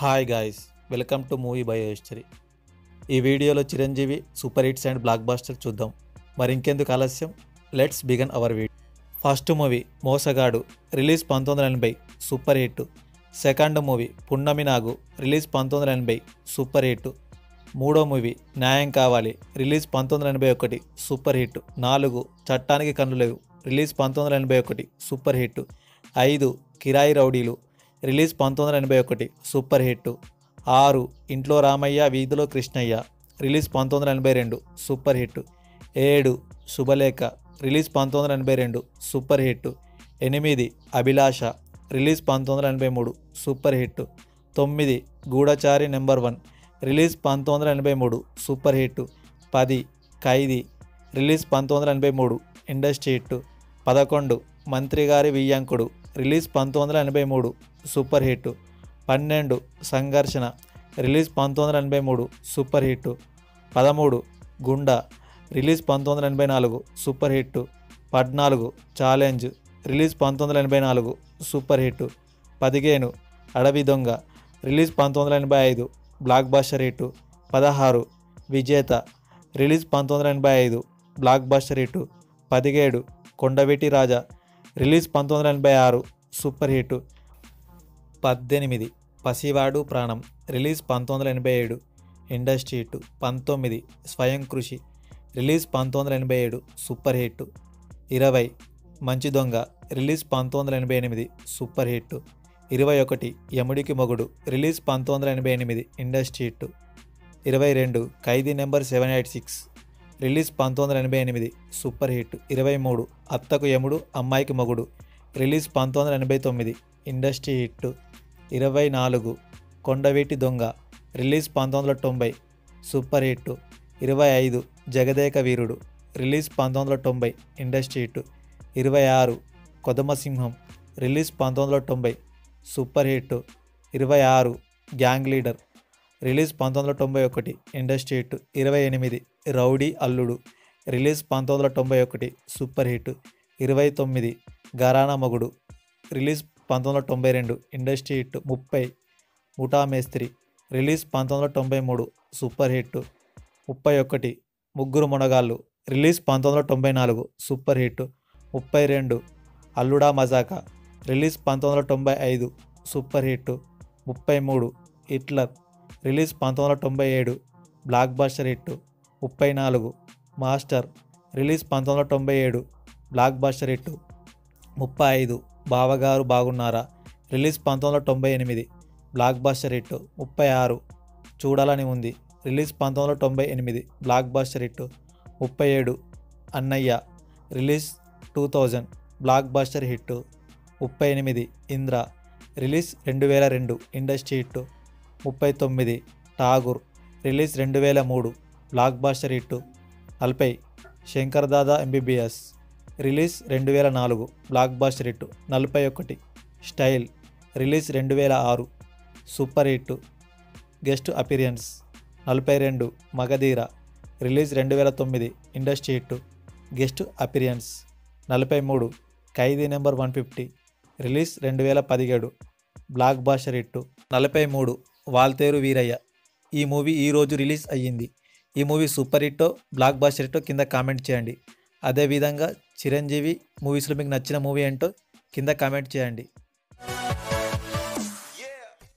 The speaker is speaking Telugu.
hi guys welcome to movie bio history ఈ వీడియోలో Chiranjeevi super hits and blockbuster చూద్దాం మరి ఇంకెందుకు ఆలస్యం let's begin our video first movie Mosagadu release పంతొమ్మిది వందల ఎనభై సూపర్ హిట్ సెకండ్ మూవీ పున్నమి నాగు రిలీజ్ పంతొమ్మిది వందల ఎనభై సూపర్ హిట్ మూడో మూవీ న్యాయం కావాలి రిలీజ్ పంతొమ్మిది వందల ఎనభై ఒకటి సూపర్ హిట్ నాలుగు చట్టానికి కన్ను లేవు రిలీజ్ పంతొమ్మిది వందల ఎనభై ఒకటి సూపర్ హిట్ ఐదు కిరాయి రౌడీలు రిలీజ్ పంతొమ్మిది వందల ఎనభై ఒకటి సూపర్ హిట్ ఆరు ఇంట్లో రామయ్య వీధిలో కృష్ణయ్య రిలీజ్ పంతొమ్మిది వందల ఎనభై రెండు సూపర్ హిట్ ఏడు శుభలేఖ రిలీజ్ పంతొమ్మిది వందల ఎనభై రెండు సూపర్ హిట్ ఎనిమిది అభిలాష రిలీజ్ పంతొమ్మిది వందల ఎనభై మూడు సూపర్ హిట్ తొమ్మిది గూఢచారి నెంబర్ వన్ రిలీజ్ పంతొమ్మిది వందల ఎనభై మూడు సూపర్ హిట్ పది ఖైదీ రిలీజ్ పంతొమ్మిది వందల ఎనభై మూడు ఇండస్ట్రీ హిట్ పదకొండు మంత్రి గారి వియ్యంకుడు రిలీజ్ పంతొమ్మిది వందల ఎనభై మూడు సూపర్ హిట్ పన్నెండు సంఘర్షణ రిలీజ్ పంతొమ్మిది వందల ఎనభై మూడు సూపర్ హిట్ పదమూడు గుండా రిలీజ్ పంతొమ్మిది వందల ఎనభై నాలుగు సూపర్ హిట్ పద్నాలుగు ఛాలెంజ్ రిలీజ్ పంతొమ్మిది వందల ఎనభై నాలుగు సూపర్ హిట్ పదిహేను అడవి దొంగ రిలీజ్ పంతొమ్మిది వందల ఎనభై ఐదు బ్లాక్ బాస్టర్ హిట్ పదహారు విజేత రిలీజ్ పంతొమ్మిది వందల ఎనభై ఐదు బ్లాక్ బాస్టర్ హిట్ పదిహేడు కొండవీటి రాజా రిలీజ్ పంతొమ్మిది వందల ఎనభై ఆరు సూపర్ హిట్ పద్దెనిమిది పసివాడు ప్రాణం రిలీజ్ పంతొమ్మిది వందల ఎనభై ఏడు ఇండస్ట్రీ హిట్ పంతొమ్మిది స్వయం కృషి రిలీజ్ పంతొమ్మిది వందల ఎనభై ఏడు సూపర్ హిట్ ఇరవై మంచి దొంగ రిలీజ్ పంతొమ్మిది వందల ఎనభై ఎనిమిది సూపర్ హిట్ ఇరవై ఒకటి యముడికి మొగుడు రిలీజ్ పంతొమ్మిది వందల ఎనభై ఎనిమిది ఇండస్ట్రీ హిట్ ఇరవై రెండు Khaidi number seven eight six release పంతొమ్మిది వందల ఎనభై ఎనిమిది సూపర్ హిట్ ఇరవై మూడు అత్తకు యముడు అమ్మాయికి మొగుడు రిలీజ్ పంతొమ్మిది వందల ఎనభై తొమ్మిది ఇండస్ట్రీ హిట్ ఇరవై నాలుగు కొండవీటి దొంగ రిలీజ్ పంతొమ్మిది వందల తొంభై సూపర్ హిట్ ఇరవై ఐదు జగదేక వీరుడు రిలీజ్ పంతొమ్మిది వందల తొంభై ఇండస్ట్రీ హిట్ ఇరవై ఆరు కొదమసింహం రిలీజ్ పంతొమ్మిది వందల తొంభై సూపర్ హిట్ ఇరవై ఆరు గ్యాంగ్ లీడర్ రిలీజ్ పంతొమ్మిది వందల తొంభై ఒకటి ఇండస్ట్రీ హిట్ ఇరవై ఎనిమిది రౌడీ అల్లుడు రిలీజ్ పంతొమ్మిది వందల తొంభై ఒకటి సూపర్ హిట్ ఇరవై తొమ్మిది గరానా మొగుడు రిలీజ్ పంతొమ్మిది వందల తొంభై రెండు ఇండస్ట్రీ హిట్ ముప్పై ముఠా మేస్త్రి రిలీజ్ పంతొమ్మిది వందల తొంభై మూడు సూపర్ హిట్ ముప్పై ఒకటి ముగ్గురు మునగాళ్ళు రిలీజ్ పంతొమ్మిది వందల తొంభై నాలుగు సూపర్ హిట్ ముప్పై రెండు అల్లుడా మజాకా రిలీజ్ పంతొమ్మిది వందల తొంభై ఐదు సూపర్ హిట్ ముప్పై మూడు హిట్లర్ రిలీజ్ పంతొమ్మిది వందల తొంభై ఏడు బ్లాక్ బాస్టర్ హిట్ ముప్పై నాలుగు మాస్టర్ రిలీజ్ పంతొమ్మిది వందల తొంభై ఏడు బ్లాక్ బాస్టర్ హిట్ ముప్పై ఐదు బావగారు బాగున్నారా రిలీజ్ పంతొమ్మిది వందల తొంభై ఎనిమిది బ్లాక్ బాస్టర్ హిట్ ముప్పై ఆరు చూడాలని ఉంది రిలీజ్ పంతొమ్మిది వందల తొంభై ఎనిమిది బ్లాక్ బాస్టర్ హిట్ ముప్పై ఏడు Annayya release two thousand blockbuster hit ముప్పై ఎనిమిది ఇంద్ర రిలీజ్ రెండు వేల రెండు ఇండస్ట్రీ హిట్ ముప్పై తొమ్మిది ఠాగూర్ రిలీజ్ రెండు వేల మూడు బ్లాక్ బాస్టర్ హిట్ నలభై శంకర్ దాదా ఎంబీబీఎస్ రిలీజ్ రెండు వేల నాలుగు బ్లాక్ బాస్టర్ హిట్ నలభై ఒకటి స్టైల్ రిలీజ్ రెండు వేల ఆరు సూపర్ హిట్ గెస్ట్ అపీరియన్స్ నలభై రెండు మగధీర రిలీజ్ రెండు వేల తొమ్మిది ఇండస్ట్రీ హిట్ గెస్ట్ అపీరియన్స్ నలభై మూడు Khaidi number one fifty release రెండు వేల పదిహేడు బ్లాక్ బాస్టర్ హిట్ నలభై మూడు వాల్తేరు వీరయ్య ఈ మూవీ ఈరోజు రిలీజ్ అయ్యింది ఈ మూవీ సూపర్ హిట్టో బ్లాక్ బాస్టర్ హిట్టో కింద కామెంట్ చేయండి అదేవిధంగా చిరంజీవి మూవీస్లో మీకు నచ్చిన మూవీ ఏంటో కింద కామెంట్ చేయండి